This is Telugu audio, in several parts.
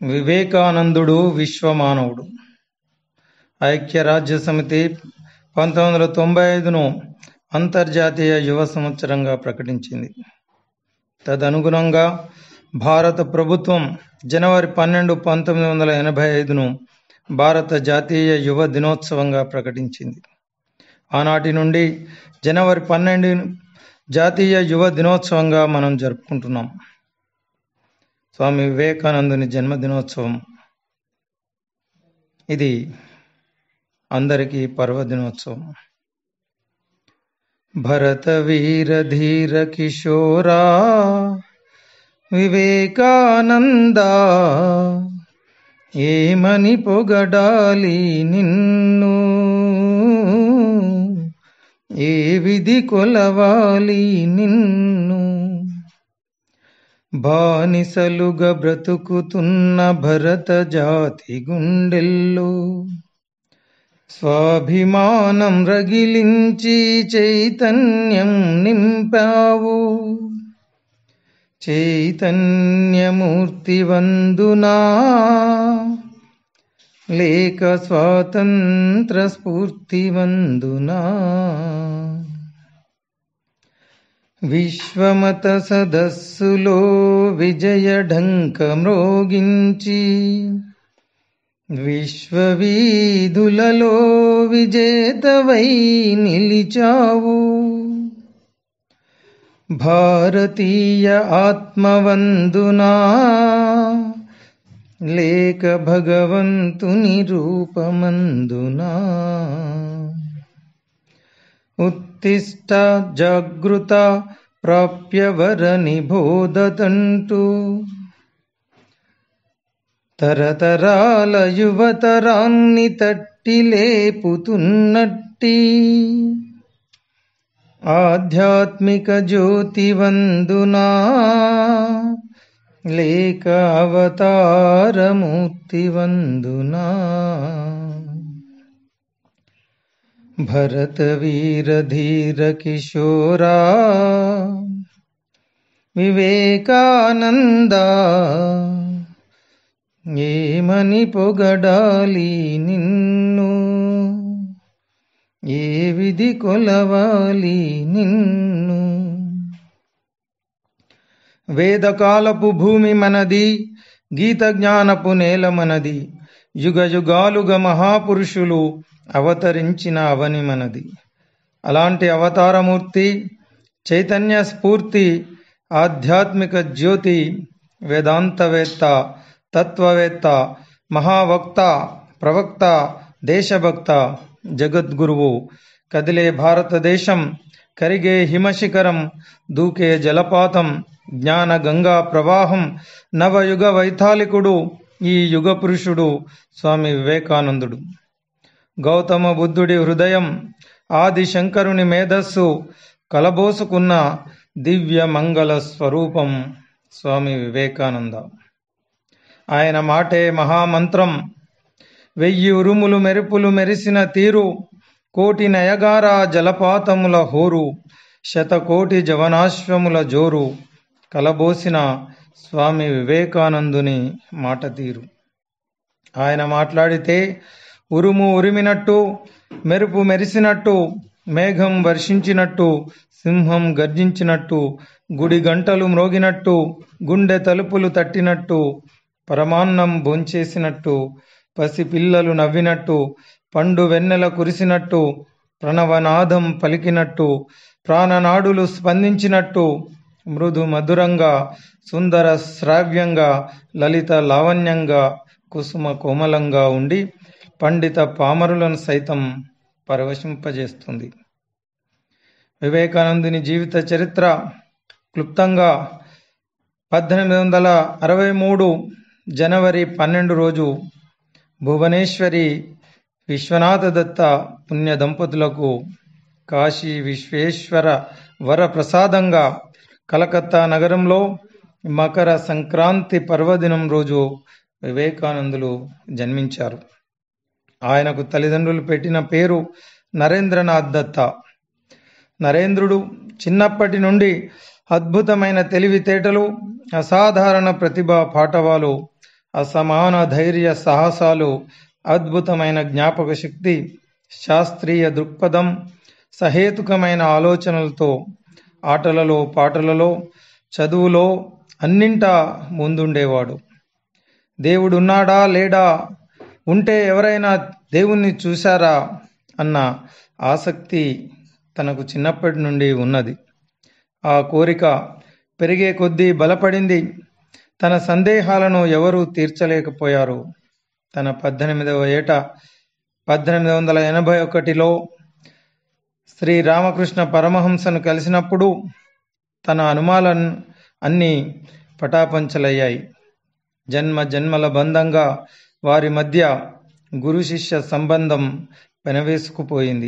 వివేకానందుడు విశ్వమానవుడు ఐక్యరాజ్య సమితి పంతొమ్మిది వందల తొంభై ఐదును అంతర్జాతీయ యువ సంవత్సరంగా ప్రకటించింది తదనుగుణంగా భారత ప్రభుత్వం జనవరి పన్నెండు పంతొమ్మిది వందల ఎనభై ఐదును భారత జాతీయ యువ దినోత్సవంగా ప్రకటించింది ఆనాటి నుండి జనవరి పన్నెండు జాతీయ యువ దినోత్సవంగా మనం జరుపుకుంటున్నాం స్వామి వివేకానందుని జన్మదినోత్సవం ఇది అందరికీ పర్వదినోత్సవం భరత వీర ధీర కిశోరా వివేకానంద ఏమని పొగడాలి నిన్ను ఏ విధి కొలవాలి నిన్ను బానిసలుగా బ్రతుకుతున్న భరత జాతి గుండెల్లో స్వాభిమానం రగిలించి చైతన్యం నింపావు చైతన్యమూర్తి వందునా లేక స్వాతంత్ర స్ఫూర్తి వందునా విశ్వమత సదస్సులో విజయఢంక మ్రోగించి విశ్వవీధులలో విజేతవై నిలిచావు భారతీయ ఆత్మవందునా లేక భగవంతుని రూపమందునా ఉత్తిష్ట జాగృత ప్రాప్యవర నిబోధతంటూ తరతరాల యువతరాన్ని తట్టి లేపుతున్నట్టి ఆధ్యాత్మిక జ్యోతి వందునా లేక అవతారమూర్తి వందునా భరత వీర ధీర కిశోరా వివేకానంద ఏమని పొగడాలి నిన్ను ఏ విధి కొలవాలి నిన్ను వేదకాలపు భూమి మనది గీత జ్ఞానపు నేల మనది యుగ యుగాలుగా మహాపురుషులు అవతరించిన అవని మనది అలాంటి అవతారమూర్తి చైతన్య స్ఫూర్తి ఆధ్యాత్మిక జ్యోతి వేదాంతవేత్త తత్వవేత్త మహావక్త ప్రవక్త దేశభక్త జగద్గురువు కదిలే భారతదేశం కరిగే హిమశిఖరం దూకే జలపాతం జ్ఞాన గంగా ప్రవాహం నవయుగ వైతాళికుడు ఈ యుగ పురుషుడు స్వామి వివేకానందుడు గౌతమ బుద్ధుడి హృదయం ఆది శంకరుని మేధస్సు కలబోసుకున్న దివ్య మంగళ స్వరూపం స్వామి వివేకానంద ఆయన మాటే మహామంత్రం వెయ్యి ఉరుములు మెరుపులు మెరిసిన తీరు కోటి నయగార జలపాతముల హోరు శతకోటి జవనాశ్వముల జోరు కలబోసిన స్వామి వివేకానందుని మాట తీరు ఆయన మాట్లాడితే ఉరుము ఉరిమినట్టు మెరుపు మెరిసినట్టు మేఘం వర్షించినట్టు సింహం గర్జించినట్టు గుడి గంటలు మ్రోగినట్టు గుండె తలుపులు తట్టినట్టు పరమాన్నం భోంచేసినట్టు పసి పిల్లలు నవ్వినట్టు పండు వెన్నెల కురిసినట్టు ప్రణవనాదం పలికినట్టు ప్రాణనాడులు స్పందించినట్టు మృదు మధురంగా సుందర శ్రావ్యంగా లలిత లావణ్యంగా కుసుమ కోమలంగా ఉండి పండిత పామరులను సైతం పరవశింపజేస్తుంది వివేకానందుని జీవిత చరిత్ర క్లుప్తంగా పద్దెనిమిది వందల అరవై మూడు జనవరి పన్నెండు రోజు భువనేశ్వరి విశ్వనాథ దత్త పుణ్య దంపతులకు కాశీ విశ్వేశ్వర వరప్రసాదంగా కలకత్తా నగరంలో మకర సంక్రాంతి పర్వదినం రోజు వివేకానందులు జన్మించారు ఆయనకు తల్లిదండ్రులు పెట్టిన పేరు నరేంద్రనాథ్ దత్త నరేంద్రుడు చిన్నప్పటి నుండి అద్భుతమైన తెలివితేటలు అసాధారణ ప్రతిభ పాటవాలు అసమాన ధైర్య సాహసాలు అద్భుతమైన జ్ఞాపక శక్తి శాస్త్రీయ దృక్పథం సహేతుకమైన ఆలోచనలతో ఆటలలో పాటలలో చదువులో అన్నింటా ముందుండేవాడు దేవుడున్నాడా లేడా ఉంటే ఎవరైనా దేవుణ్ణి చూశారా అన్న ఆసక్తి తనకు చిన్నప్పటి నుండి ఉన్నది ఆ కోరిక పెరిగే కొద్దీ బలపడింది తన సందేహాలను ఎవరూ తీర్చలేకపోయారు తన పద్దెనిమిదవ ఏట పద్దెనిమిది వందల ఎనభై ఒకటిలో శ్రీ రామకృష్ణ పరమహంసను కలిసినప్పుడు తన అనుమానాలను అన్నీ పటాపంచలయ్యాయి జన్మ జన్మల బంధంగా వారి మధ్య గురు శిష్య సంబంధం పెనవేసుకుపోయింది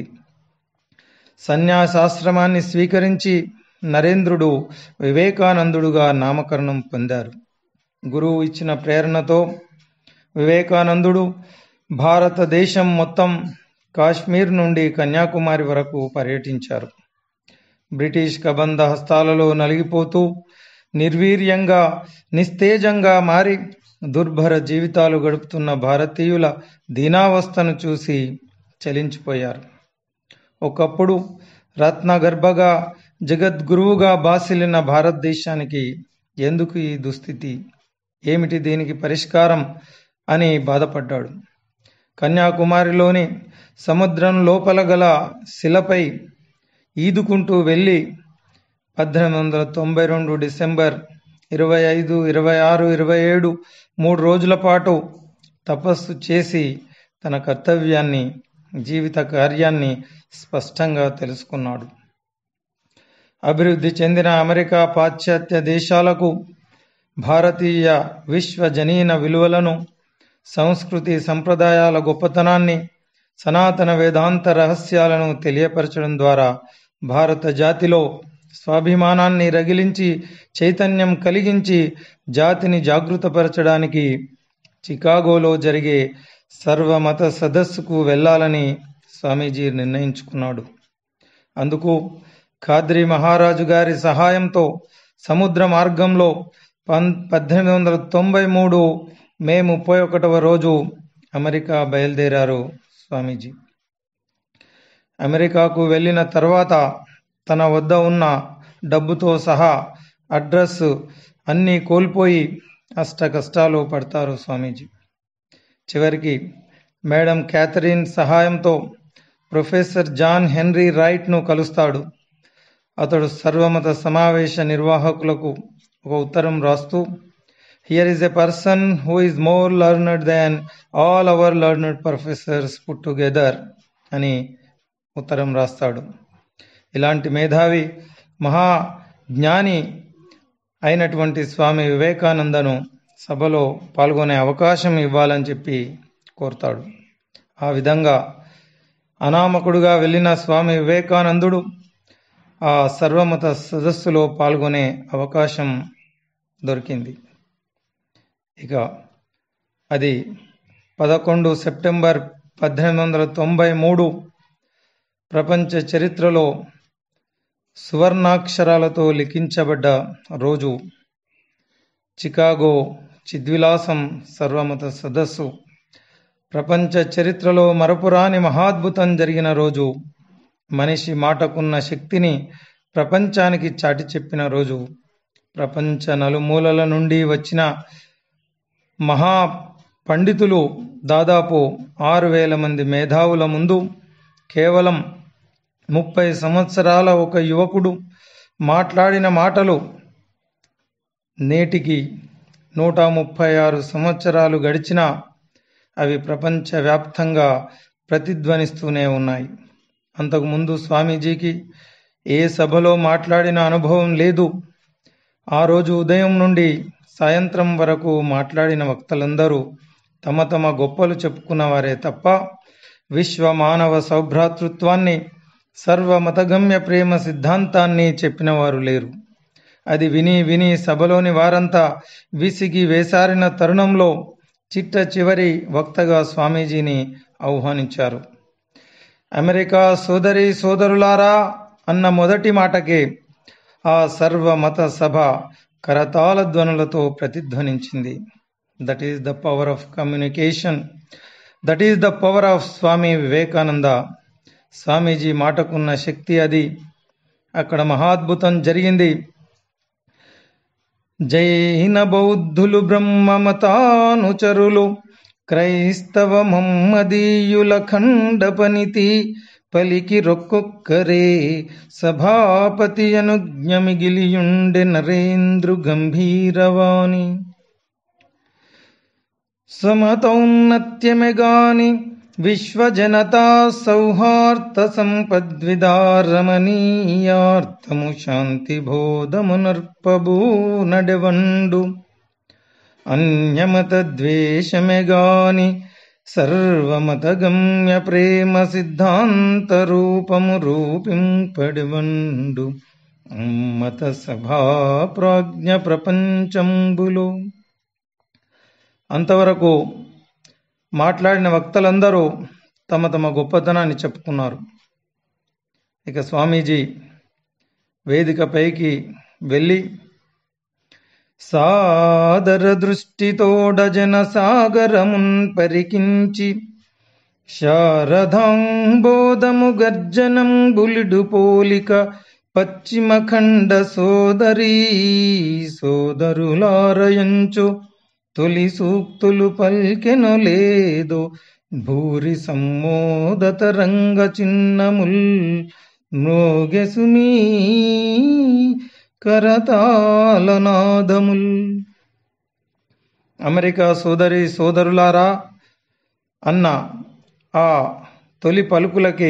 సన్యాసాశ్రమాన్ని స్వీకరించి నరేంద్రుడు వివేకానందుడుగా నామకరణం పొందారు గురువు ఇచ్చిన ప్రేరణతో వివేకానందుడు భారతదేశం మొత్తం కాశ్మీర్ నుండి కన్యాకుమారి వరకు పర్యటించారు బ్రిటిష్ కబంధ హస్తాలలో నలిగిపోతూ నిర్వీర్యంగా నిస్తేజంగా మారి దుర్భర జీవితాలు గడుపుతున్న భారతీయుల దీనావస్థను చూసి చలించిపోయారు ఒకప్పుడు రత్నగర్భగా జగద్గురువుగా బాసిలిన భారతదేశానికి ఎందుకు ఈ దుస్థితి ఏమిటి దీనికి పరిష్కారం అని బాధపడ్డాడు కన్యాకుమారిలోని సముద్రం లోపల గల శిలపై ఈదుకుంటూ వెళ్ళి పద్దెనిమిది వందల తొంభై రెండు డిసెంబర్ ఇరవై ఐదు ఇరవై ఆరు ఇరవై ఏడు మూడు రోజుల పాటు తపస్సు చేసి తన కర్తవ్యాన్ని జీవిత కార్యాన్ని స్పష్టంగా తెలుసుకున్నాడు అభివృద్ధి చెందిన అమెరికా పాశ్చాత్య దేశాలకు భారతీయ విశ్వజనీన విలువలను సంస్కృతి సంప్రదాయాల గొప్పతనాన్ని సనాతన వేదాంత రహస్యాలను తెలియపరచడం ద్వారా భారత జాతిలో స్వాభిమానాన్ని రగిలించి చైతన్యం కలిగించి జాతిని జాగృతపరచడానికి చికాగోలో జరిగే సర్వమత సదస్సుకు వెళ్ళాలని స్వామీజీ నిర్ణయించుకున్నాడు అందుకు ఖాద్రి మహారాజు గారి సహాయంతో సముద్ర మార్గంలో పన్ పద్దెనిమిది వందల తొంభై మూడు మే ముప్పై ఒకటవ రోజు అమెరికా బయలుదేరారు స్వామీజీ అమెరికాకు వెళ్ళిన తర్వాత తన వద్ద ఉన్న డబ్బుతో సహా అడ్రస్ అన్నీ కోల్పోయి అష్ట కష్టాలు పడతారు స్వామీజీ చివరికి మేడం క్యాథరిన్ సహాయంతో ప్రొఫెసర్ జాన్ హెన్రీ రైట్ను కలుస్తాడు అతడు సర్వమత సమావేశ నిర్వాహకులకు ఒక ఉత్తరం రాస్తూ here is a person who is more learned than all our learned professors put together అని ఉత్తరం రాస్తాడు ఇలాంటి మేధావి మహా జ్ఞాని అయినటువంటి స్వామి వివేకానందను సభలో పాల్గొనే అవకాశం ఇవ్వాలని చెప్పి కోరుతాడు ఆ విధంగా అనామకుడుగా వెళ్ళిన స్వామి వివేకానందుడు ఆ సర్వమత సదస్సులో పాల్గొనే అవకాశం దొరికింది ఇక అది పదకొండు సెప్టెంబర్ పద్దెనిమిది వందల తొంభై మూడు ప్రపంచ చరిత్రలో సువర్ణాక్షరాలతో లిఖించబడ్డ రోజు చికాగో చిద్విలాసం సర్వమత సదస్సు ప్రపంచ చరిత్రలో మరపురాని మహాద్భుతం జరిగిన రోజు మనిషి మాటకున్న శక్తిని ప్రపంచానికి చాటి చెప్పిన రోజు ప్రపంచ నలుమూలల నుండి వచ్చిన మహా పండితులు దాదాపు ఆరు వేల మంది మేధావుల ముందు కేవలం ముప్పై సంవత్సరాల ఒక యువకుడు మాట్లాడిన మాటలు నేటికి నూట ముప్పై ఆరు సంవత్సరాలు గడిచినా అవి ప్రపంచవ్యాప్తంగా ప్రతిధ్వనిస్తూనే ఉన్నాయి అంతకుముందు స్వామీజీకి ఏ సభలో మాట్లాడిన అనుభవం లేదు ఆ రోజు ఉదయం నుండి సాయంత్రం వరకు మాట్లాడిన వక్తలందరూ తమ తమ గొప్పలు చెప్పుకున్నవారే తప్ప విశ్వ మానవ సౌభ్రాతృత్వాన్ని సర్వమతగమ్య ప్రేమ సిద్ధాంతాన్ని చెప్పినవారు లేరు అది విని విని సభలోని వారంతా విసిగి వేసారిన తరుణంలో చిట్ట చివరి వక్తగా స్వామీజీని ఆహ్వానించారు అమెరికా సోదరి సోదరులారా అన్న మొదటి మాటకే ఆ సర్వమత సభ కరతాళ ధ్వనులతో ప్రతిధ్వనించింది that is the power of communication that is the power of Swami Vivekananda Swamiji మాటకున్న శక్తి అది అక్కడ మహాద్భుతం జరిగింది జైన బౌద్ధులు బ్రహ్మమతానుచరులు క్రైస్తవ మమ్మదీయుల ఖండపనితి పలికి రొక్కొక్కరే సభాపతి అనుజ్ఞ మిగిలియుండె నరేంద్రు గంభీరవాణి సమతౌన్నత్యమెగాని విశ్వజనతా సౌహార్ద సంపద్విదారమణీయార్థము శాంతి బోధమునర్పబూ నడవండు అన్యమత ద్వేషమెగాని సర్వమతగమ్య ప్రేమ సిద్ధాంత రూపము రూపింపడివండు మత సభా ప్రాజ్ఞ ప్రపంచంబులో అంతవరకు మాట్లాడిన వక్తలందరూ తమ తమ గొప్పతనాన్ని చెప్పుకున్నారు ఇక స్వామీజీ వేదికపైకి వెళ్ళి సాదర దృష్టితోడ జన సాగరమున్ పరికించి శారదాంబోధము గర్జనం బులిడు పోలిక పశ్చిమ ఖండ సోదరీ సోదరులారయంచు తొలి సూక్తులు పల్కెను లేదు భూరి సమ్మోదత రంగ చిన్నముల్ మ్రోగెసుమీ కరతాళనాదముల్ అమెరికా సోదరి సోదరులారా అన్న ఆ తొలి పలుకులకే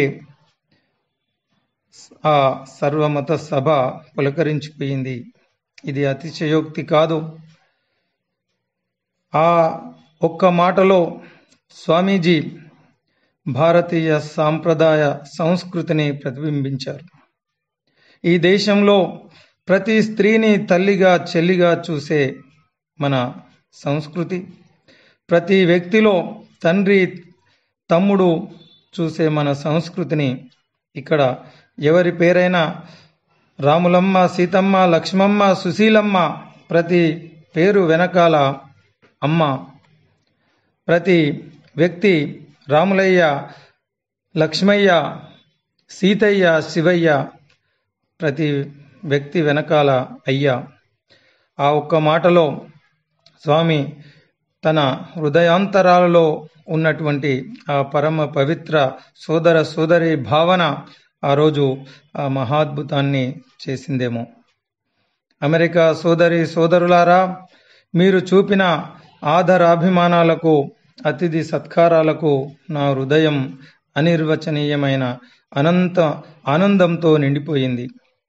ఆ సర్వమత సభ పులకరించిపోయింది ఇది అతిశయోక్తి కాదు ఆ ఒక్క మాటలో స్వామీజీ భారతీయ సాంప్రదాయ సంస్కృతిని ప్రతిబింబించారు ఈ దేశంలో ప్రతి స్త్రీని తల్లిగా చెల్లిగా చూసే మన సంస్కృతి ప్రతి వ్యక్తిలో తండ్రి తమ్ముడు చూసే మన సంస్కృతిని ఇక్కడ ఎవరి పేరైనా రాములమ్మ సీతమ్మ లక్ష్మమ్మ సుశీలమ్మ ప్రతి పేరు వెనకాల అమ్మ ప్రతి వ్యక్తి రాములయ్య లక్ష్మయ్య సీతయ్య శివయ్య ప్రతి వ్యక్తి వెనకాల అయ్యా ఆ ఒక్క మాటలో స్వామి తన హృదయాంతరాలలో ఉన్నటువంటి ఆ పరమ పవిత్ర సోదర సోదరి భావన ఆ రోజు ఆ మహాద్భుతాన్ని చేసిందేమో అమెరికా సోదరి సోదరులారా మీరు చూపిన ఆదరాభిమానాలకు అతిథి సత్కారాలకు నా హృదయం అనిర్వచనీయమైన అనంత ఆనందంతో నిండిపోయింది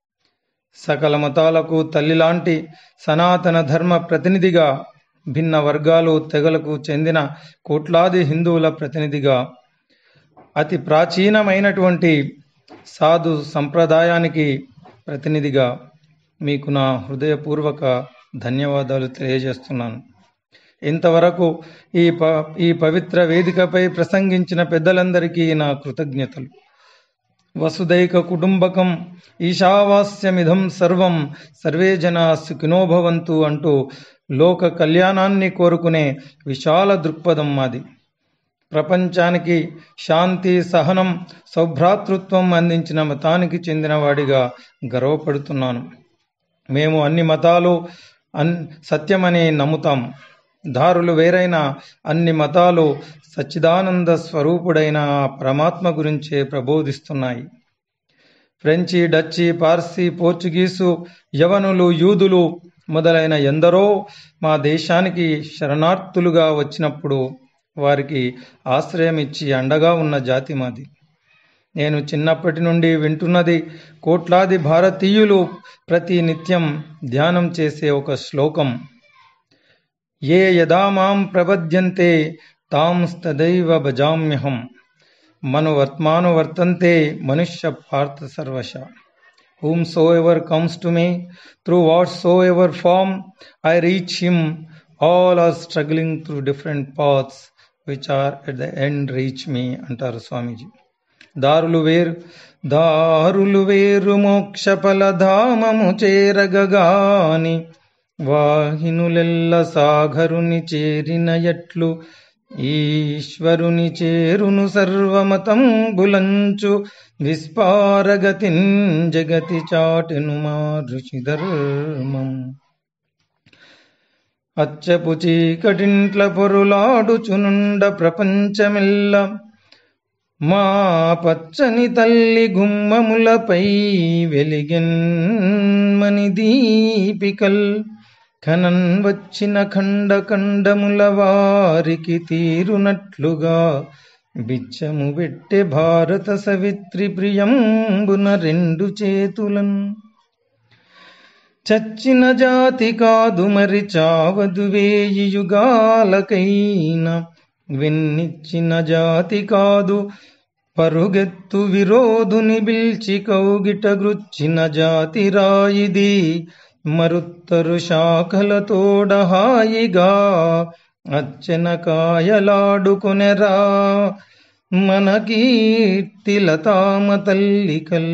సకల మతాలకు తల్లిలాంటి సనాతన ధర్మ ప్రతినిధిగా భిన్న వర్గాలు తెగలకు చెందిన కోట్లాది హిందువుల ప్రతినిధిగా అతి ప్రాచీనమైనటువంటి సాధు సంప్రదాయానికి ప్రతినిధిగా మీకు నా హృదయపూర్వక ధన్యవాదాలు తెలియజేస్తున్నాను ఇంతవరకు ఈ ప ఈ పవిత్ర వేదికపై ప్రసంగించిన పెద్దలందరికీ నా కృతజ్ఞతలు వసుదైక కుటుంబకం ఈశావాస్యమిదం సర్వం సర్వే జనా సుఖినోభవంతు అంటూ లోక కళ్యాణాన్ని కోరుకునే విశాల దృక్పథం మాది ప్రపంచానికి శాంతి సహనం సౌభ్రాతృత్వం అందించిన మతానికి చెందినవాడిగా గర్వపడుతున్నాను మేము అన్ని మతాలు అన్ సత్యమని నమ్ముతాం దారులు వేరైన అన్ని మతాలు సచ్చిదానంద స్వరూపుడైన ఆ పరమాత్మ గురించే ప్రబోధిస్తున్నాయి ఫ్రెంచి డచ్చి పార్సీ పోర్చుగీసు యవనులు యూదులు మొదలైన ఎందరో మా దేశానికి శరణార్థులుగా వచ్చినప్పుడు వారికి ఆశ్రయం ఇచ్చి అండగా ఉన్న జాతి మాది నేను చిన్నప్పటి నుండి వింటున్నది కోట్లాది భారతీయులు ప్రతి నిత్యం ధ్యానం చేసే ఒక శ్లోకం ఏ యదా మాం ప్రపద్యంతే తాం తదైవ భజామ్యహం మను వర్త్మాను వర్తంతే మనుష్య Partha సర్వశ whom so ever comes to me through whatsoever form I reach him all are struggling through different paths which are at the end reach me అంటారు స్వామీజీ దారులు వేరు దారులు వేరు మోక్ష ఫలధామము చేరగగాని వాహినులెల్ల సాగరుని చేరిన ఎట్లు ఈశ్వరుని చేరును సర్వమతం బులంచు విస్పారగతిన్ జగతి చాటెను మా ఋషి ధర్మం అచ్చపు చీకటింట్ల పొరులాడుచునుండ ప్రపంచమెల్ల మా పచ్చని తల్లి గుమ్మములపై వెలిగెన్మని దీపికల్ ఖనన్ వచ్చిన ఖండ ఖండముల వారికి తీరునట్లుగా బిచ్చము పెట్టె భారత సవిత్రి ప్రియంబున రెండు చేతులన్ చచ్చిన జాతి కాదు మరి చావదు వేయి యుగాలకైనా వెన్నిచ్చిన జాతి కాదు పరుగెత్తు విరోధుని బిల్చి కౌగిట గృచ్చిన జాతి రాయిది మరుత్తరు శాఖలతోడ హాయిగా అచ్చెన కాయలాడుకొనెరా మన కీర్తిలతామ తల్లికల్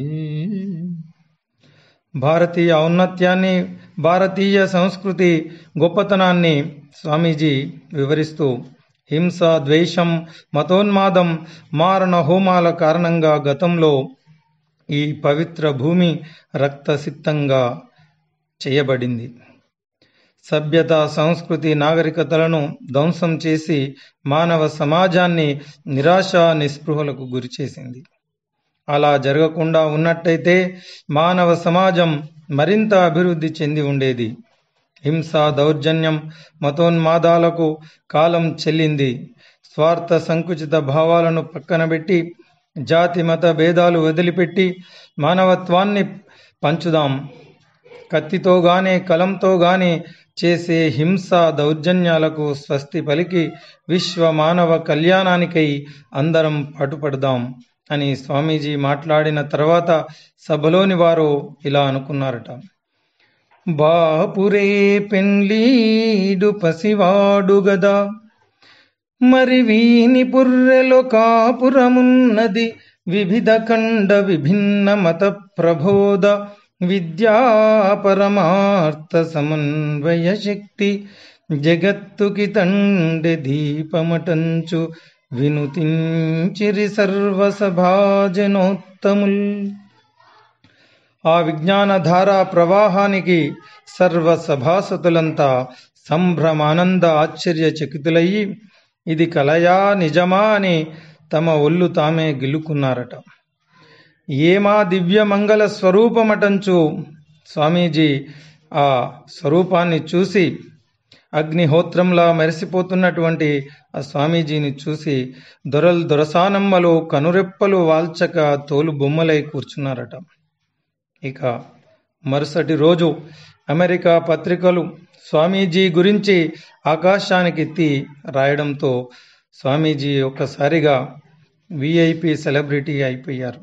భారతీయ ఔన్నత్యాన్ని భారతీయ సంస్కృతి గొప్పతనాన్ని స్వామీజీ వివరిస్తూ హింస ద్వేషం మతోన్మాదం మారణ హోమాల కారణంగా గతంలో ఈ పవిత్ర భూమి రక్తసిక్తంగా చేయబడింది సభ్యత సంస్కృతి నాగరికతలను ధ్వంసం చేసి మానవ సమాజాన్ని నిరాశ నిస్పృహలకు గురిచేసింది అలా జరగకుండా ఉన్నట్టయితే మానవ సమాజం మరింత అభివృద్ధి చెంది ఉండేది హింస దౌర్జన్యం మతోన్మాదాలకు కాలం చెల్లింది స్వార్థ సంకుచిత భావాలను పక్కనబెట్టి జాతి మత భేదాలు వదిలిపెట్టి మానవత్వాన్ని పంచుదాం కత్తితో గాని కలంతో గాని చేసే హింస దౌర్జన్యాలకు స్వస్తి పలికి విశ్వ మానవ కళ్యాణానికై అందరం పాటుపడదాం అని స్వామీజీ మాట్లాడిన తర్వాత సభలోని వారు ఇలా అనుకున్నారట బాపురే పెండ్లీడు పసివాడు గదా మరి వీని పుర్రెలో కాపురమున్నది వివిధ ఖండ విభిన్న మత ప్రబోధ విద్యా పరమార్థ సమన్వయ శక్తి జగత్తుకి తండె దీపమటంచు వినుతించిరి సర్వసభాజనోత్తముల్ ఆ విజ్ఞానధార ప్రవాహానికి సర్వ సభాసతులంతా సంభ్రమానంద ఆశ్చర్యచకితులయ్యి ఇది కలయా నిజమా అని తమ ఒళ్ళు తామే గిలుకున్నారట ఏమా దివ్య మంగళ స్వరూపమటంచు స్వామీజీ ఆ స్వరూపాన్ని చూసి అగ్నిహోత్రంలా మెరిసిపోతున్నటువంటి ఆ స్వామీజీని చూసి దొరల్ దొరసానమ్మలు కనురెప్పలు వాల్చక తోలు బొమ్మలై కూర్చున్నారట ఇక మరుసటి రోజు అమెరికా పత్రికలు స్వామీజీ గురించి ఆకాశానికి ఎత్తి రాయడంతో స్వామీజీ ఒక్కసారిగా విఐపి సెలబ్రిటీ అయిపోయారు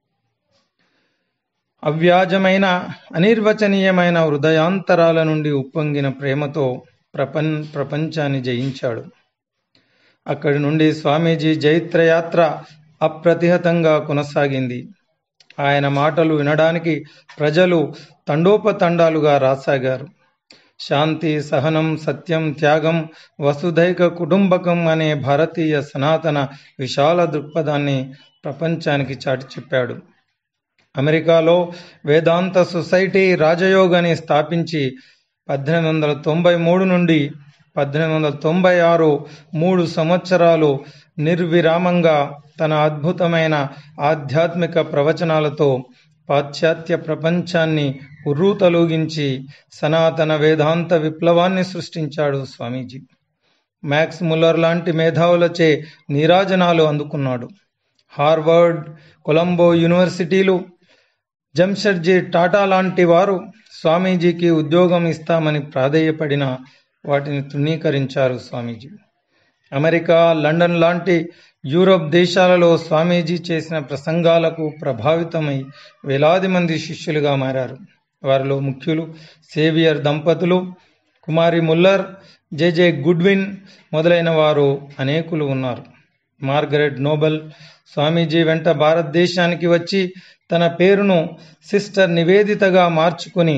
అవ్యాజమైన అనిర్వచనీయమైన హృదయాంతరాల నుండి ఉప్పొంగిన ప్రేమతో ప్రపంచ ప్రపంచాన్ని జయించాడు అక్కడి నుండి స్వామీజీ జైత్రయాత్ర అప్రతిహతంగా కొనసాగింది ఆయన మాటలు వినడానికి ప్రజలు తండోపతండాలుగా రాసాగారు శాంతి సహనం సత్యం త్యాగం వసుధైక కుటుంబకం అనే భారతీయ సనాతన విశాల దృక్పథాన్ని ప్రపంచానికి చాటి చెప్పాడు అమెరికాలో వేదాంత సొసైటీ రాజయోగాన్ని స్థాపించి పద్దెనిమిది వందల తొంభై మూడు నుండి పద్దెనిమిది వందల తొంభై ఆరు మూడు సంవత్సరాలు నిర్విరామంగా తన అద్భుతమైన ఆధ్యాత్మిక ప్రవచనాలతో పాశ్చాత్య ప్రపంచాన్ని ఉర్రూతలూగించి సనాతన వేదాంత విప్లవాన్ని సృష్టించాడు స్వామీజీ మ్యాక్స్ ముల్లర్ లాంటి మేధావులచే నీరాజనాలు అందుకున్నాడు హార్వర్డ్ కొలంబో యూనివర్సిటీలు జంషెడ్జీ టాటా లాంటి వారు స్వామీజీకి ఉద్యోగం ఇస్తామని ప్రాధేయపడిన వాటిని తృణీకరించారు స్వామీజీ అమెరికా లండన్ లాంటి యూరోప్ దేశాలలో స్వామీజీ చేసిన ప్రసంగాలకు ప్రభావితమై వేలాది మంది శిష్యులుగా మారారు వారిలో ముఖ్యులు సేవియర్ దంపతులు కుమారి ముల్లర్ జేజే గుడ్విన్ మొదలైన వారు అనేకులు ఉన్నారు మార్గరెట్ నోబెల్ స్వామీజీ వెంట భారతదేశానికి వచ్చి తన పేరును సిస్టర్ నివేదితగా మార్చుకుని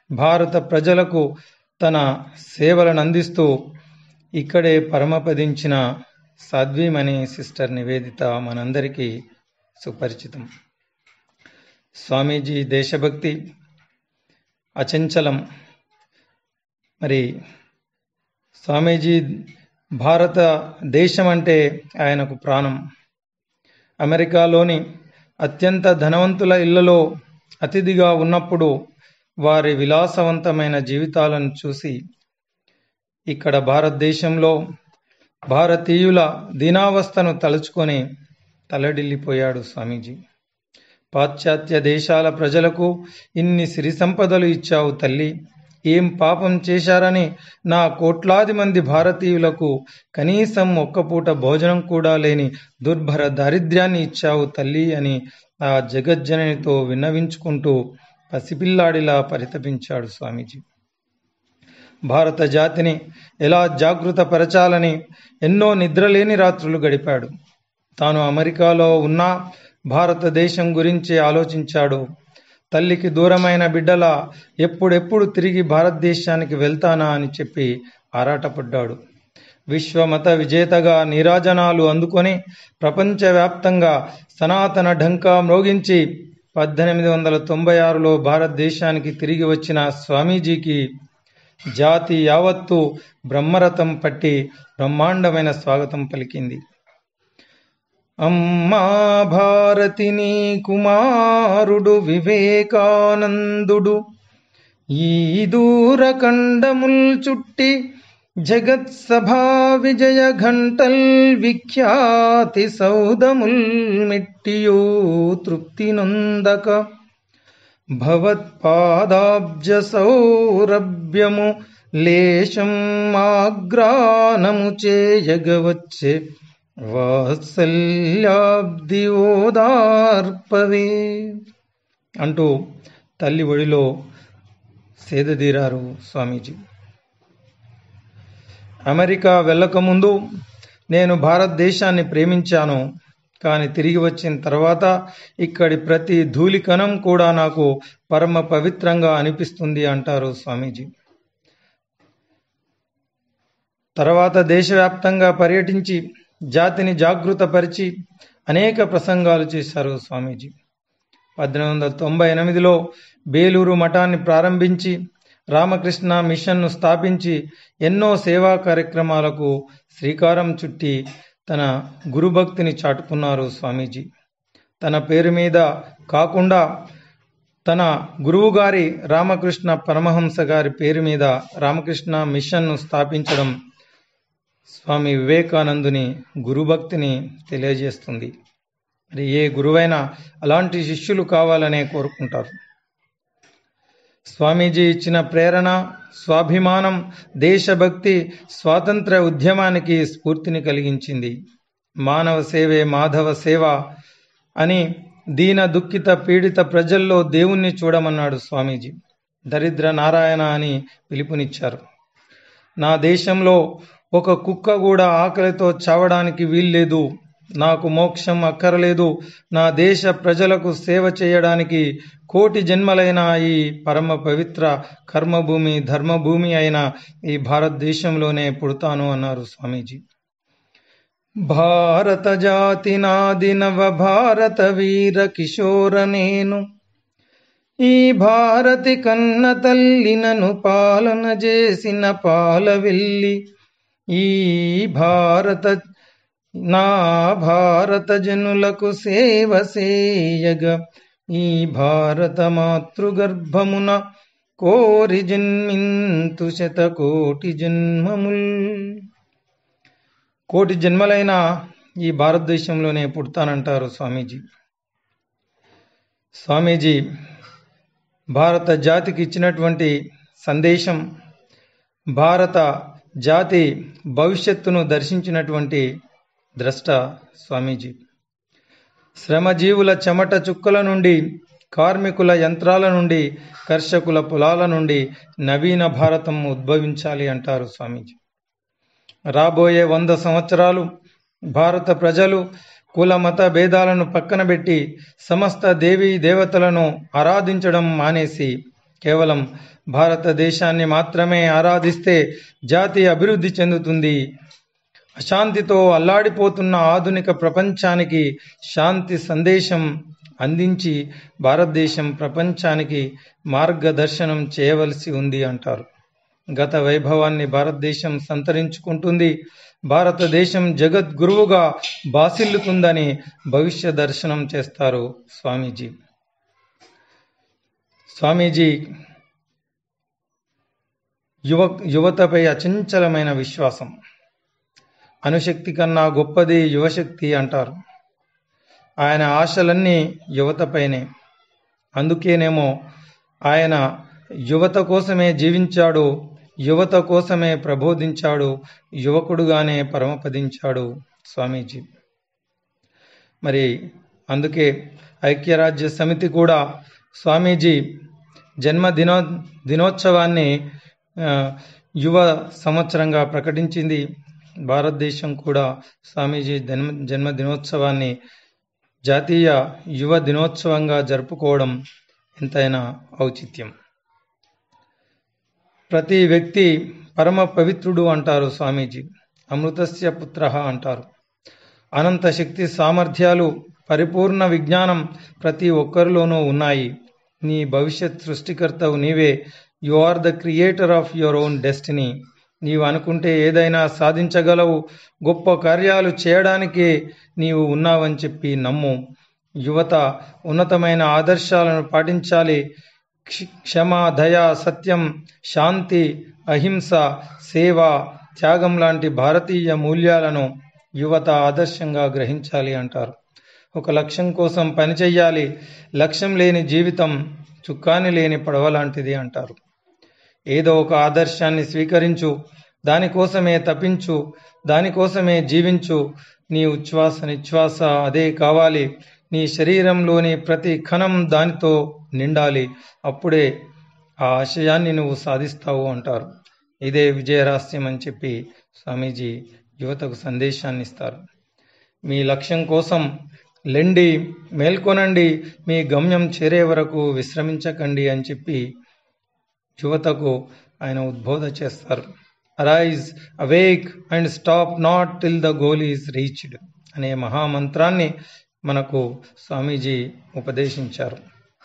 భారత ప్రజలకు తన సేవలను అందిస్తూ ఇక్కడే పరమపదించిన సాధ్వీమణి సిస్టర్ నివేదిత మనందరికీ సుపరిచితం స్వామీజీ దేశభక్తి అచంచలం మరి స్వామీజీ భారత దేశం అంటే ఆయనకు ప్రాణం అమెరికాలోని అత్యంత ధనవంతుల ఇళ్లలో అతిథిగా ఉన్నప్పుడు వారి విలాసవంతమైన జీవితాలను చూసి ఇక్కడ భారతదేశంలో భారతీయుల దీనావస్థను తలుచుకొని తలడిల్లిపోయాడు స్వామీజీ పాశ్చాత్య దేశాల ప్రజలకు ఇన్ని సిరి సంపదలు ఇచ్చావు తల్లి ఏం పాపం చేశారని నా కోట్లాది మంది భారతీయులకు కనీసం ఒక్క పూట భోజనం కూడా లేని దుర్భర దారిద్ర్యాన్ని ఇచ్చావు తల్లి అని ఆ జగజ్జననితో విన్నవించుకుంటూ పసిపిల్లాడిలా పరితపించాడు స్వామీజీ భారత జాతిని ఎలా జాగృతపరచాలని ఎన్నో నిద్రలేని రాత్రులు గడిపాడు తాను అమెరికాలో ఉన్నా భారతదేశం గురించి ఆలోచించాడు తల్లికి దూరమైన బిడ్డల ఎప్పుడెప్పుడు తిరిగి భారతదేశానికి వెళ్తానా అని చెప్పి ఆరాటపడ్డాడు విశ్వమత విజేతగా నీరాజనాలు అందుకొని ప్రపంచవ్యాప్తంగా సనాతన ఢంకా మ్రోగించి పద్దెనిమిది వందల తొంభై ఆరులో భారతదేశానికి తిరిగి వచ్చిన స్వామీజీకి జాతి యావత్తు బ్రహ్మరథం పట్టి బ్రహ్మాండమైన స్వాగతం పలికింది అమ్మా భారతిని కుమారుడు వివేకానందుడు ఈ దూరకండముల్ చుట్టి జగత్ సభా విజయ ఘంటల్ విఖ్యాతి సౌదముల్ మెట్టియో తృప్తి నొందక భవత్పాదాబ్జ సౌరభ్యము లేశం ఆగ్రానము చేయగవచ్చే వాత్సల్యాబ్ది ఓదార్పవే అంటూ తల్లి ఒడిలో సేదదీరారు స్వామీజీ అమెరికా వెళ్ళకముందు నేను భారతదేశాన్ని ప్రేమించాను కానీ తిరిగి వచ్చిన తర్వాత ఇక్కడి ప్రతి ధూళికణం కూడా నాకు పరమ పవిత్రంగా అనిపిస్తుంది అంటారు స్వామీజీ తర్వాత దేశవ్యాప్తంగా పర్యటించి జాతిని జాగృతపరిచి అనేక ప్రసంగాలు చేశారు స్వామీజీ పద్దెనిమిది వందల తొంభై ఎనిమిదిలో బేలూరు మఠాన్ని ప్రారంభించి రామకృష్ణ మిషన్ను స్థాపించి ఎన్నో సేవా కార్యక్రమాలకు శ్రీకారం చుట్టి తన గురుభక్తిని చాటుకున్నారు స్వామీజీ తన పేరు మీద కాకుండా తన గురువుగారి రామకృష్ణ పరమహంస గారి పేరు మీద రామకృష్ణ మిషన్ను స్థాపించడం స్వామి వివేకానందుని గురుభక్తిని తెలియజేస్తుంది మరి ఏ గురువైనా అలాంటి శిష్యులు కావాలనే కోరుకుంటారు స్వామీజీ ఇచ్చిన ప్రేరణ స్వాభిమానం దేశభక్తి స్వాతంత్ర ఉద్యమానికి స్ఫూర్తిని కలిగించింది మానవ సేవే మాధవ సేవ అని దీన దుఃఖిత పీడిత ప్రజల్లో దేవుణ్ణి చూడమన్నాడు స్వామీజీ దరిద్ర నారాయణ అని పిలుపునిచ్చారు నా దేశంలో ఒక కుక్క కూడా ఆకలితో చావడానికి వీల్లేదు నాకు మోక్షం అక్కరలేదు నా దేశ ప్రజలకు సేవ చేయడానికి కోటి జన్మలైన ఈ పరమ పవిత్ర కర్మభూమి ధర్మభూమి అయిన ఈ భారతదేశంలోనే పుడతాను అన్నారు స్వామీజీ భారత జాతి నాది నవ భారత వీర కిశోర నేను ఈ భారతి కన్న తల్లినను పాలన చేసిన పాల వెళ్ళి ఈ భారత నా భారత జనులకు సేవ సేయగ ఈ భారత మాతృగర్భమున కోరి జన్మింతు శతకోటి జన్మముల్ కోటి జన్మలైన ఈ భారతదేశంలోనే పుడతానంటారు స్వామీజీ స్వామీజీ భారత జాతికి ఇచ్చినటువంటి సందేశం భారత జాతి భవిష్యత్తును దర్శించినటువంటి ద్రష్ట స్వామీజీ శ్రమజీవుల చెమట చుక్కల నుండి కార్మికుల యంత్రాల నుండి కర్షకుల పొలాల నుండి నవీన భారతం ఉద్భవించాలి అంటారు స్వామీజీ రాబోయే వంద సంవత్సరాలు భారత ప్రజలు కుల మత భేదాలను పక్కన పెట్టి సమస్త దేవీ దేవతలను ఆరాధించడం మానేసి కేవలం భారతదేశాన్ని మాత్రమే ఆరాధిస్తే జాతి అభివృద్ధి చెందుతుంది అశాంతితో అల్లాడిపోతున్న ఆధునిక ప్రపంచానికి శాంతి సందేశం అందించి భారతదేశం ప్రపంచానికి మార్గదర్శనం చేయవలసి ఉంది అంటారు గత వైభవాన్ని భారతదేశం సంతరించుకుంటుంది భారతదేశం జగద్గురువుగా బాసిల్లుతుందని భవిష్య దర్శనం చేస్తారు స్వామీజీ స్వామీజీ యువ యువతపై అచంచలమైన విశ్వాసం అణుశక్తి కన్నా గొప్పది యువశక్తి అంటారు ఆయన ఆశలన్నీ యువతపైనే అందుకేనేమో ఆయన యువత కోసమే జీవించాడు యువత కోసమే ప్రబోధించాడు యువకుడుగానే పరమపదించాడు స్వామీజీ మరి అందుకే ఐక్యరాజ్య సమితి కూడా స్వామీజీ జన్మ దినో దినోత్సవాన్ని ఆ, యువ సంవత్సరంగా ప్రకటించింది భారతదేశం కూడా స్వామీజీ జన్మ జన్మ దినోత్సవాన్ని జాతీయ యువ దినోత్సవంగా జరుపుకోవడం ఎంతైనా ఔచిత్యం ప్రతి వ్యక్తి పరమ పవిత్రుడు అంటారు స్వామీజీ అమృతస్య పుత్ర అంటారు అనంత శక్తి సామర్థ్యాలు పరిపూర్ణ విజ్ఞానం ప్రతి ఒక్కరిలోనూ ఉన్నాయి నీ భవిష్యత్ సృష్టికర్తవు నీవే you are the creator of your own destiny నీవు అనుకుంటే ఏదైనా సాధించగలవు గొప్ప కార్యాలు చేయడానికి నీవు ఉన్నావని చెప్పి నమ్ము యువత ఉన్నతమైన ఆదర్శాలను పాటించాలి క్ష- క్షమ దయ సత్యం శాంతి అహింస సేవ త్యాగం లాంటి భారతీయ మూల్యాలను యువత ఆదర్శంగా గ్రహించాలి అంటారు ఒక లక్ష్యం కోసం పనిచేయాలి లక్ష్యం లేని జీవితం చుక్కాని లేని పడవ లాంటిది అంటారు ఏదో ఒక ఆదర్శాన్ని స్వీకరించు దానికోసమే తపించు దానికోసమే జీవించు నీ ఉచ్ఛ్వాస నిశ్వాస అదే కావాలి నీ శరీరంలోని ప్రతి కణం దానితో నిండాలి అప్పుడే ఆ ఆశయాన్ని నువ్వు సాధిస్తావు అంటారు ఇదే విజయరహస్యం అని చెప్పి స్వామీజీ యువతకు సందేశాన్ని ఇస్తారు మీ లక్ష్యం కోసం లెండి మేల్కొనండి మీ గమ్యం చేరే వరకు విశ్రమించకండి అని చెప్పి యువతకు ఆయన ఉద్బోధ చేస్తారు arise awake and stop not till the goal is reached అనే మహామంత్రాన్ని మనకు స్వామీజీ ఉపదేశించారు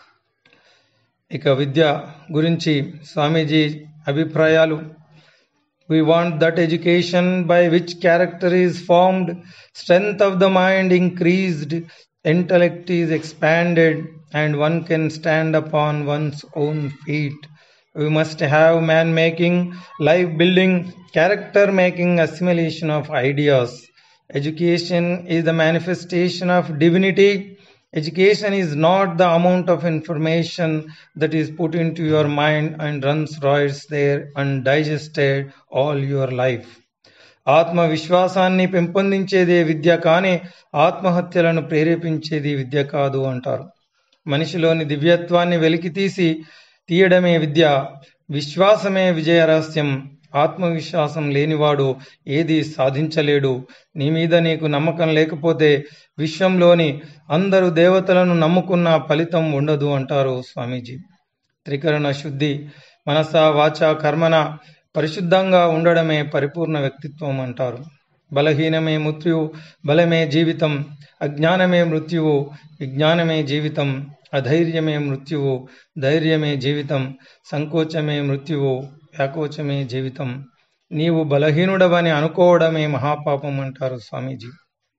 ఇక విద్య గురించి స్వామీజీ అభిప్రాయాలు We want that education by which character is formed, strength of the mind increased, intellect is expanded, and one can stand upon one's own feet. We must have man making, life building, character making assimilation of ideas. Education is the manifestation of divinity. Education is not the amount of information that is put into your mind and runs rides there undigested all your life. ఆత్మ విశ్వాసాన్ని పెంపొందించేదే విద్య కానీ ఆత్మహత్యలను ప్రేరేపించేది విద్య కాదు అంటారు మనిషిలోని దివ్యత్వాన్ని వెలికితీసి తీయడమే విద్య విశ్వాసమే విజయ రహస్యం ఆత్మవిశ్వాసం లేనివాడు ఏది సాధించలేడు నీ మీద నీకు నమ్మకం లేకపోతే విశ్వంలోని అందరు దేవతలను నమ్ముకున్న ఫలితం ఉండదు అంటారు స్వామీజీ త్రికరణ శుద్ధి మనస వాచ కర్మన పరిశుద్ధంగా ఉండడమే పరిపూర్ణ వ్యక్తిత్వం అంటారు బలహీనమే మృత్యువు బలమే జీవితం అజ్ఞానమే మృత్యువు విజ్ఞానమే జీవితం అధైర్యమే మృత్యువు ధైర్యమే జీవితం సంకోచమే మృత్యువు వ్యాకోచమే జీవితం నీవు బలహీనుడవని అనుకోవడమే మహాపాపం అంటారు స్వామీజీ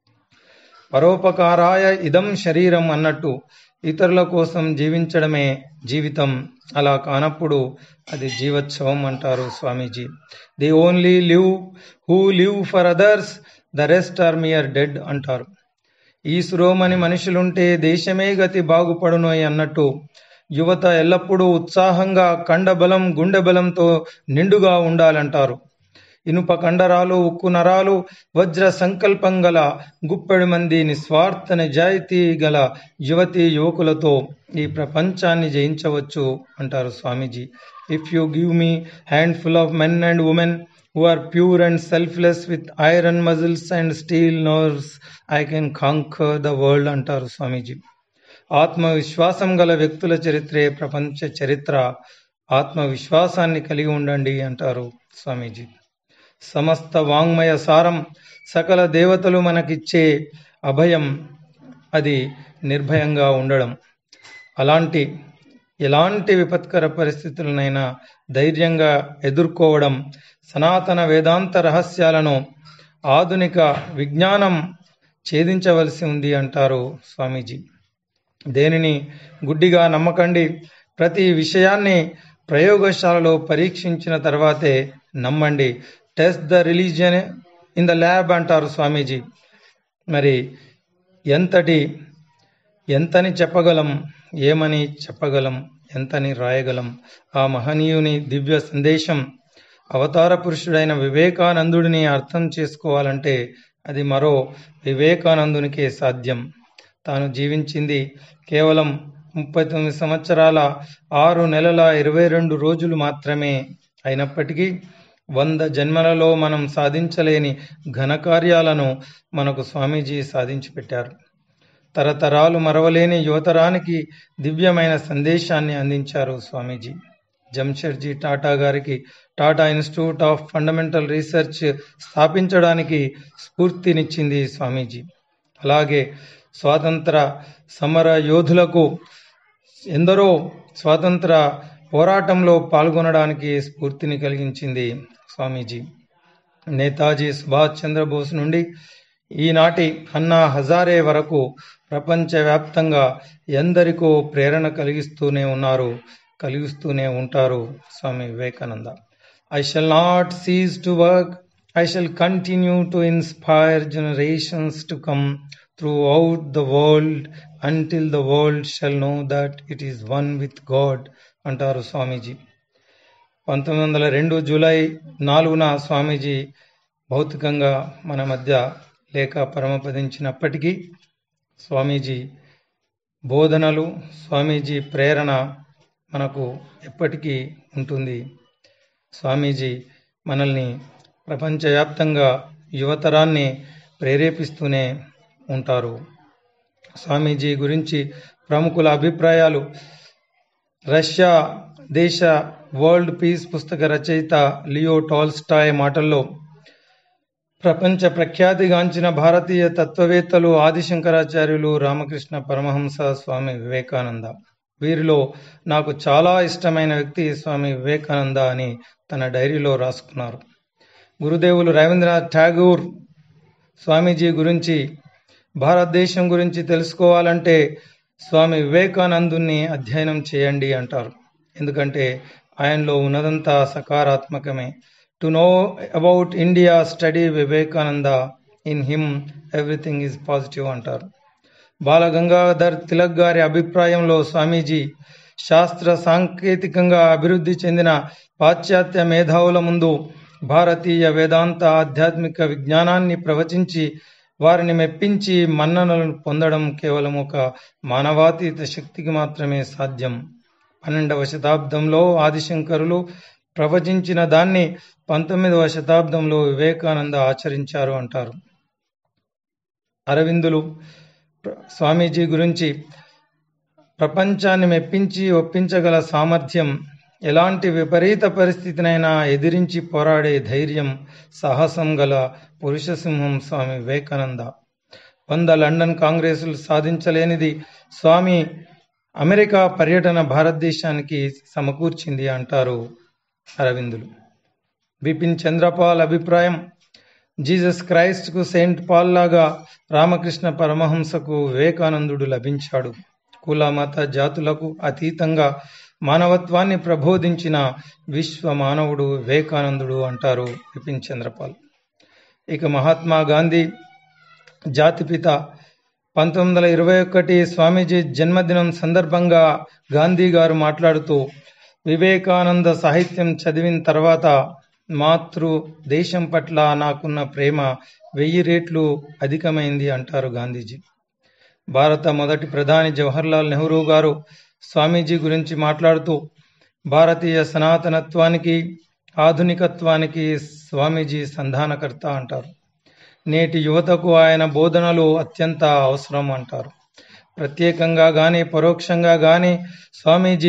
పరోపకారాయ ఇదం శరీరం అన్నట్టు ఇతరుల కోసం జీవించడమే జీవితం అలా కానప్పుడు అది జీవోత్సవం అంటారు Swamiji the only live who live for others the rest are mere dead అంటారు ఈ సురోమని మనుషులుంటే దేశమే గతి బాగుపడునోయ్ అన్నట్టు యువత ఎల్లప్పుడూ ఉత్సాహంగా కండబలం గుండె బలంతో నిండుగా ఉండాలంటారు ఇనుప కండరాలు ఉక్కు నరాలు వజ్ర సంకల్పం గల గుప్పెడు మంది నిస్వార్థ నిజాయితీ గల యువతి యువకులతో ఈ ప్రపంచాన్ని జయించవచ్చు అంటారు Swamiji if you give me handful of men and women who are pure and selfless with iron muscles and steel nerves, I can conquer the world అంటారు స్వామీజీ ఆత్మవిశ్వాసం గల వ్యక్తుల చరిత్రే ప్రపంచ చరిత్ర ఆత్మవిశ్వాసాన్ని కలిగి ఉండండి అంటారు స్వామీజీ సమస్త వాంగ్మయ సారం సకల దేవతలు మనకిచ్చే అభయం అది నిర్భయంగా ఉండడం అలాంటి ఎలాంటి విపత్కర పరిస్థితులనైనా ధైర్యంగా ఎదుర్కోవడం సనాతన వేదాంత రహస్యాలను ఆధునిక విజ్ఞానం ఛేదించవలసి ఉంది అంటారు స్వామీజీ దేనిని గుడ్డిగా నమ్మకండి ప్రతి విషయాన్ని ప్రయోగశాలలో పరీక్షించిన తర్వాతే నమ్మండి test the religion in the lab అంటారు స్వామీజీ మరి ఎంతటి ఎంతని చెప్పగలం ఏమని చెప్పగలం ఎంతని రాయగలం ఆ మహనీయుని దివ్య సందేశం అవతార పురుషుడైన వివేకానందుడిని అర్థం చేసుకోవాలంటే అది మరో వివేకానందునికే సాధ్యం తాను జీవించింది కేవలం ముప్పై తొమ్మిది సంవత్సరాల ఆరు నెలల ఇరవై రెండు రోజులు మాత్రమే అయినప్పటికీ వంద జన్మలలో మనం సాధించలేని ఘనకార్యాలను మనకు స్వామీజీ సాధించి పెట్టారు తరతరాలు మరవలేని యువతరానికి దివ్యమైన సందేశాన్ని అందించారు స్వామీజీ జంషెడ్జీ టాటా గారికి Tata Institute of Fundamental Research స్థాపించడానికి స్ఫూర్తినిచ్చింది స్వామీజీ అలాగే స్వాతంత్ర సమర యోధులకు ఎందరో స్వాతంత్ర పోరాటంలో పాల్గొనడానికి స్ఫూర్తిని కలిగించింది స్వామీజీ నేతాజీ సుభాష్ చంద్రబోస్ నుండి ఈనాటి అన్నా హజారే వరకు ప్రపంచవ్యాప్తంగా ఎందరికో ప్రేరణ కలిగిస్తూనే ఉన్నారు కలిగిస్తూనే ఉంటారు Swami Vivekananda I shall not cease to work I shall continue to inspire generations to come throughout the world until the world shall know that it is one with God అంటారు స్వామీజీ పంతొమ్మిది వందల రెండు జూలై నాలుగున స్వామీజీ భౌతికంగా మన మధ్య లేక పరమపదించినప్పటికీ స్వామీజీ బోధనలు స్వామీజీ ప్రేరణ మనకు ఎప్పటికీ ఉంటుంది స్వామీజీ మనల్ని ప్రపంచవ్యాప్తంగా యువతరాన్ని ప్రేరేపిస్తూనే ఉంటారు స్వామీజీ గురించి ప్రముఖుల అభిప్రాయాలు రష్యా దేశ వరల్డ్ పీస్ పుస్తక రచయిత లియో టాల్స్టాయ్ మాటల్లో ప్రపంచ ప్రఖ్యాతిగాంచిన భారతీయ తత్వవేత్తలు ఆదిశంకరాచార్యులు రామకృష్ణ పరమహంస స్వామి వివేకానంద వీరిలో నాకు చాలా ఇష్టమైన వ్యక్తి స్వామి వివేకానంద అని తన డైరీలో రాసుకున్నారు గురుదేవులు రవీంద్రనాథ్ ఠాగూర్ స్వామీజీ గురించి భారతదేశం గురించి తెలుసుకోవాలంటే స్వామి వివేకానందుని అధ్యయనం చేయండి అంటారు ఎందుకంటే ఆయనలో ఉన్నదంతా సకారాత్మకమే to know about India study Vivekananda in him everything is positive అంటారు బాలగంగాధర్ తిలక్ గారి అభిప్రాయంలో స్వామీజీ శాస్త్ర సాంకేతికంగా అభివృద్ధి చెందిన పాశ్చాత్య మేధావుల ముందు భారతీయ వేదాంత ఆధ్యాత్మిక విజ్ఞానాన్ని ప్రవచించి వారిని మెప్పించి మన్ననలను పొందడం కేవలం ఒక మానవాతీత శక్తికి మాత్రమే సాధ్యం పన్నెండవ శతాబ్దంలో ఆదిశంకరులు ప్రవచించిన దాన్ని పంతొమ్మిదవ శతాబ్దంలో వివేకానంద ఆచరించారు అంటారు అరవిందులు స్వామీజీ గురించి ప్రపంచాన్ని మెప్పించి ఒప్పించగల సామర్థ్యం ఎలాంటి విపరీత పరిస్థితినైనా ఎదిరించి పోరాడే ధైర్యం సాహసం గల పురుష సింహం స్వామి వివేకానంద వంద లండన్ కాంగ్రెసులు సాధించలేనిది స్వామి అమెరికా పర్యటన భారతదేశానికి సమకూర్చింది అంటారు అరవిందులు బిపిన్ చంద్రపాల్ అభిప్రాయం జీసస్ క్రైస్ట్కు సెయింట్ పాల్ లాగా రామకృష్ణ పరమహంసకు వివేకానందుడు లభించాడు కుల మత జాతులకు అతీతంగా మానవత్వాన్ని ప్రబోధించిన విశ్వ మానవుడు వివేకానందుడు అంటారు బిపిన్ చంద్రపాల్ ఇక మహాత్మా గాంధీ జాతిపిత పంతొమ్మిది వందల ఇరవై ఒకటి స్వామీజీ జన్మదినం సందర్భంగా గాంధీ గారు మాట్లాడుతూ వివేకానంద సాహిత్యం చదివిన తర్వాత మాతృ దేశం పట్ల నాకున్న ప్రేమ వెయ్యి రేట్లు అధికమైంది అంటారు గాంధీజీ భారత మొదటి ప్రధాని జవహర్లాల్ నెహ్రూ గారు స్వామీజీ గురించి మాట్లాడుతూ భారతీయ సనాతనత్వానికి ఆధునికత్వానికి స్వామీజీ సంధానకర్త అంటారు నేటి యువతకు ఆయన బోధనలు అత్యంత అవసరం అంటారు ప్రత్యేకంగా గాని పరోక్షంగా గాని స్వామీజీ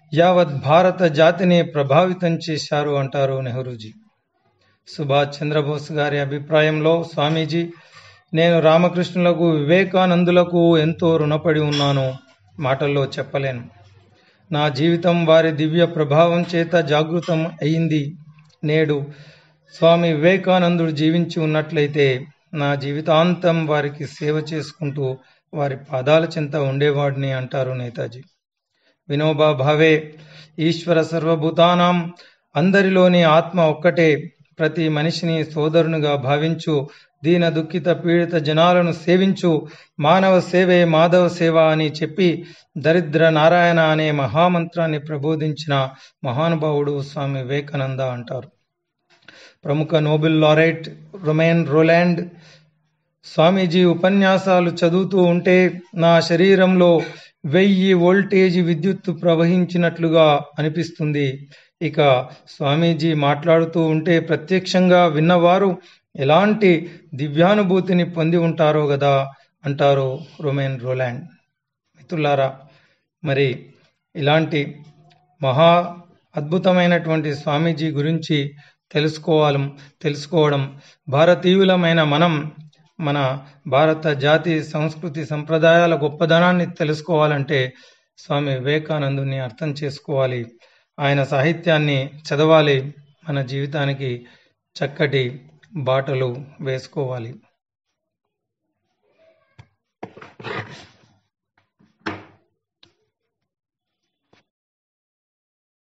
యావత్ భారత జాతిని ప్రభావితం చేశారు అంటారు నెహ్రూజీ సుభాష్ చంద్రబోస్ గారి అభిప్రాయంలో స్వామీజీ నేను రామకృష్ణులకు వివేకానందులకు ఎంతో రుణపడి ఉన్నాను మాటల్లో చెప్పలేను నా జీవితం వారి దివ్య ప్రభావం చేత జాగృతం అయింది నేడు స్వామి వివేకానందుడు జీవించి ఉన్నట్లయితే నా జీవితాంతం వారికి సేవ చేసుకుంటూ వారి పాదాల చెంత ఉండేవాడిని అంటారు నేతాజీ వినోబా భావే ఈశ్వర సర్వభూతానాం అందరిలోని ఆత్మ ఒక్కటే ప్రతి మనిషిని సోదరునిగా భావించు దీన దుఃఖిత పీడిత జనాలను సేవించు మానవ సేవే మాధవ సేవ అని చెప్పి దరిద్ర నారాయణ అనే మహామంత్రాన్ని ప్రబోధించిన మహానుభావుడు స్వామి వివేకానంద అంటారు ప్రముఖ Nobel laureate Romain Rolland Swamiji ఉపన్యాసాలు చదువుతూ ఉంటే నా శరీరంలో వెయ్యి వోల్టేజ్ విద్యుత్తు ప్రవహించినట్లుగా అనిపిస్తుంది ఇక స్వామీజీ మాట్లాడుతూ ఉంటే ప్రత్యక్షంగా విన్నవారు ఎలాంటి దివ్యానుభూతిని పొంది ఉంటారో కదా అంటారు రొమేన్ రోలాండ్ మిత్రులారా మరి ఇలాంటి మహా అద్భుతమైనటువంటి స్వామీజీ గురించి తెలుసుకోవాలి తెలుసుకోవడం భారతీయులమైన మనం మన భారత జాతి సంస్కృతి సంప్రదాయాల గొప్పదనాన్ని తెలుసుకోవాలంటే స్వామి వివేకానందుని అర్థం చేసుకోవాలి ఆయన సాహిత్యాన్ని చదవాలి మన జీవితానికి చక్కటి బాటలు వేసుకోవాలి